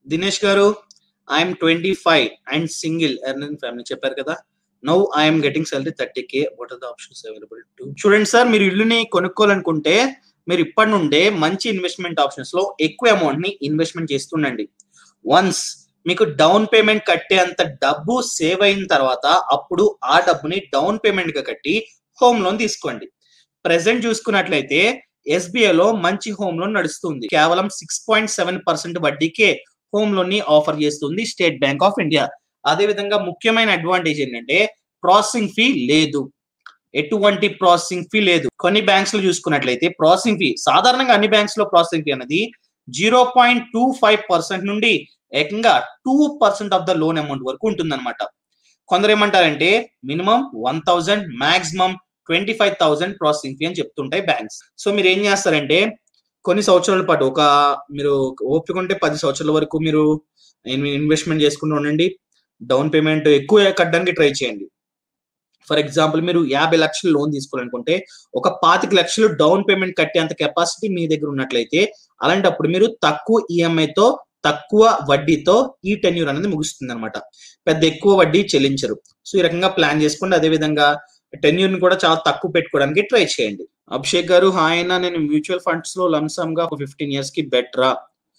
Dinesh garu I'm twenty five and single earning family చెప్పారు కదా now I'm getting salary thirty K what are the options available to చూడండి sir మీరు ఇల్లుని కొనుక్కోవాలనుకుంటే మీరు ఇప్పటి నుండే మంచి ఇన్వెస్ట్మెంట్ ఆప్షన్స్ లో ఎక్కువ అమౌంట్ ని ఇన్వెస్ట్మెంట్ చేస్తుండండి వన్స్ మీకు డౌన్ పేమెంట్ కట్టేంత డబ్బు సేవ్ అయిన తర్వాత అప్పుడు ఆ డబ్బుని డౌన్ పేమెంట్ గా కట్టి హోమ్ లోన్ తీసుకోండి ప్రెసెంట్ చూసుకున్నట్లయితే SBI లో మంచి హోమ్ లోన్ నడుస్తుంది కేవలం సిక్స్ పాయింట్ సెవెన్ పర్సెంట్ వడ్డీకే హోమ్ లోన్ ని ఆఫర్ చేస్తుంది స్టేట్ బ్యాంక్ ఆఫ్ ఇండియా అదే విధంగా ముఖ్యమైన అడ్వాంటేజ్ ఏంటంటే ప్రాసెసింగ్ ఫీ లేదు ఎటువంటి ప్రాసెసింగ్ ఫీ లేదు కొన్ని బ్యాంక్స్ లో చూసుకున్నట్లయితే ప్రాసెసింగ్ ఫీ సాధారణంగా అన్ని బ్యాంక్స్ లో ప్రాసెసింగ్ ఫీ అనేది zero point two five percent నుండి ఏకంగా two percent of the loan amount వరకు ఉంటుందన్నమాట కొందరు ఏమంటారంటే minimum one thousand maximum twenty five thousand processing fee అని చెప్తుంటాయి బ్యాంక్స్ సో మీరు ఏం చేస్తారంటే కొన్ని సంవత్సరాల పాటు ఒక మీరు ఓపిక ఉంటే పది సంవత్సరాల వరకు మీరు ఇన్వెస్ట్మెంట్ చేసుకుంటూ ఉండండి డౌన్ పేమెంట్ ఎక్కువ కట్టడానికి ట్రై చేయండి ఫర్ ఎగ్జాంపుల్ మీరు యాభై లక్షలు లోన్ తీసుకోవాలనుకుంటే ఒక పాతిక లక్షలు డౌన్ పేమెంట్ కట్టేంత కెపాసిటీ మీ దగ్గర ఉన్నట్లయితే అలాంటప్పుడు మీరు తక్కువ ఈఎంఐతో తక్కువ వడ్డీతో ఈ టెన్యూర్ అనేది ముగుస్తుంది అనమాట పెద్ద ఎక్కువ వడ్డీ చెల్లించరు సో ఈ రకంగా ప్లాన్ చేసుకోండి అదే విధంగా టెన్యూర్ ని కూడా చాలా తక్కువ పెట్టుకోవడానికి ట్రై చేయండి అభిషేక్ గారు ఆయన నేను మ్యూచువల్ ఫండ్స్ లో లంసమ్ గా ఒక ఫిఫ్టీన్ ఇయర్స్ కి బెటరా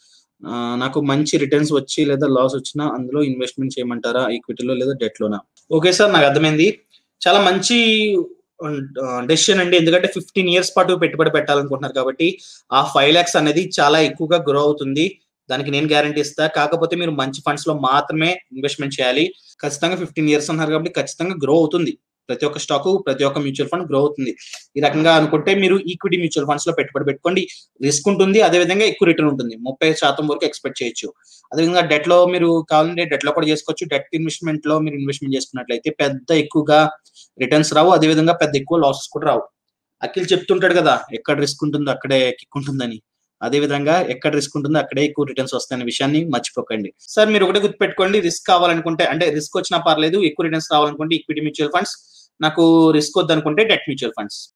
నాకు మంచి రిటర్న్స్ వచ్చి లేదా లాస్ వచ్చినా అందులో ఇన్వెస్ట్మెంట్ చేయమంటారా ఈక్విటీలో లేదా డెట్ లోనా ఓకే సార్ నాకు అర్థమైంది చాలా మంచి డెసిషన్ అండి ఎందుకంటే ఫిఫ్టీన్ ఇయర్స్ పాటు పెట్టుబడి పెట్టాలనుకుంటున్నారు కాబట్టి ఆ ఫైవ్ ల్యాక్స్ అనేది చాలా ఎక్కువగా గ్రో అవుతుంది దానికి నేను గ్యారంటీ ఇస్తా కాకపోతే మీరు మంచి ఫండ్స్ లో మాత్రమే ఇన్వెస్ట్మెంట్ చేయాలి ఖచ్చితంగా ఫిఫ్టీన్ ఇయర్స్ అన్నారు కాబట్టి ఖచ్చితంగా గ్రో అవుతుంది ప్రతి ఒక్క స్టాక్ ప్రతి ఒక్క మ్యూచువల్ ఫండ్ గ్రో అవుతుంది ఈ రకంగా అనుకుంటే మీరు ఈక్విటీ మ్యూచువల్ ఫండ్స్ లో పెట్టుబడి పెట్టుకోండి రిస్క్ ఉంటుంది అదే విధంగా ఎక్కువ రిటర్న్ ఉంటుంది ముప్పై శాతం వరకు ఎక్స్పెక్ట్ చేయొచ్చు అదేవిధంగా డెట్ లో మీరు కావాలంటే డెట్ లో కూడా చేసుకోవచ్చు డెట్ ఇన్వెస్ట్మెంట్ లో మీరు ఇన్వెస్ట్మెంట్ చేసుకున్నట్లయితే పెద్ద ఎక్కువగా రిటర్న్స్ రావు అదే విధంగా పెద్ద ఎక్కువ లాసెస్ కూడా రావు అఖిల్ చెప్తుంటాడు కదా ఎక్కడ రిస్క్ ఉంటుందో అక్కడే కిక్ ఉంటుందని అదే విధంగా ఎక్కడ రిస్క్ ఉంటుందో అక్కడే ఎక్కువ రిటర్న్స్ వస్తాయనే విషయాన్ని మర్చిపోకండి సార్ మీరు ఒకటే గుర్తుపెట్టుకోండి రిస్క్ కావాలనుకుంటే అంటే రిస్క్ వచ్చినా పర్లేదు ఎక్కువ రిటర్న్స్ రావాలనుకుంటే ఈక్విటీ మ్యూచువల్ ఫండ్స్ నాకు రిస్క్ వద్దనుకుంటే డెట్ మ్యూచువల్ ఫండ్స్